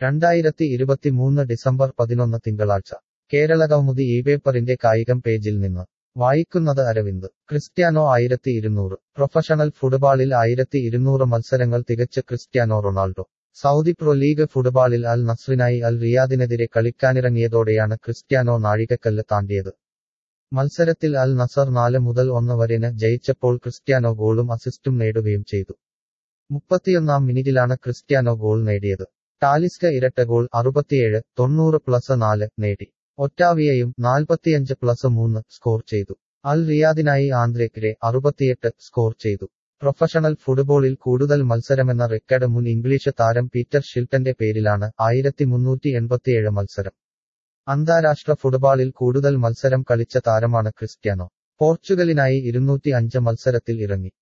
രണ്ടായിരത്തി ഇരുപത്തിമൂന്ന് ഡിസംബർ പതിനൊന്ന് തിങ്കളാഴ്ച കേരളകൗമുദി ഈ പേപ്പറിന്റെ കായികം പേജിൽ നിന്ന് വായിക്കുന്നത് അരവിന്ദ് ക്രിസ്ത്യാനോ ആയിരത്തി ഇരുന്നൂറ് പ്രൊഫഷണൽ ഫുട്ബാളിൽ ആയിരത്തി ഇരുന്നൂറ് മത്സരങ്ങൾ തികച്ച് Cristiano Ronaldo Saudi pro league ഫുട്ബാളിൽ അൽ നസ്രിനായി അൽ റിയാദിനെതിരെ കളിക്കാനിറങ്ങിയതോടെയാണ് ക്രിസ്ത്യാനോ നാഴികക്കല്ല് താണ്ടിയത് മത്സരത്തിൽ അൽ നസർ നാല് മുതൽ ഒന്ന് വരെന് ജയിച്ചപ്പോൾ ക്രിസ്ത്യാനോ ഗോളും അസിസ്റ്റും നേടുകയും ചെയ്തു മുപ്പത്തിയൊന്നാം മിനിറ്റിലാണ് ക്രിസ്ത്യാനോ ഗോൾ നേടിയത് ടാലിസ്ക ഇരട്ട ഗോൾ അറുപത്തിയേഴ് തൊണ്ണൂറ് പ്ലസ് നാല് നേടി ഒറ്റാവിയയും നാൽപ്പത്തിയഞ്ച് പ്ലസ് മൂന്ന് സ്കോർ ചെയ്തു അൽ റിയാദിനായി ആന്ധ്രയ്ക്കെതിരെ അറുപത്തിയെട്ട് സ്കോർ ചെയ്തു പ്രൊഫഷണൽ ഫുട്ബോളിൽ കൂടുതൽ മത്സരമെന്ന റെക്കോർഡ് മുൻ ഇംഗ്ലീഷ് താരം പീറ്റർ ഷിൽട്ടന്റെ പേരിലാണ് ആയിരത്തി മുന്നൂറ്റി എൺപത്തിയേഴ് മത്സരം അന്താരാഷ്ട്ര ഫുട്ബോളിൽ കൂടുതൽ മത്സരം കളിച്ച താരമാണ് ക്രിസ്ത്യാനോ പോർച്ചുഗലിനായി ഇരുന്നൂറ്റി അഞ്ച് മത്സരത്തിൽ ഇറങ്ങി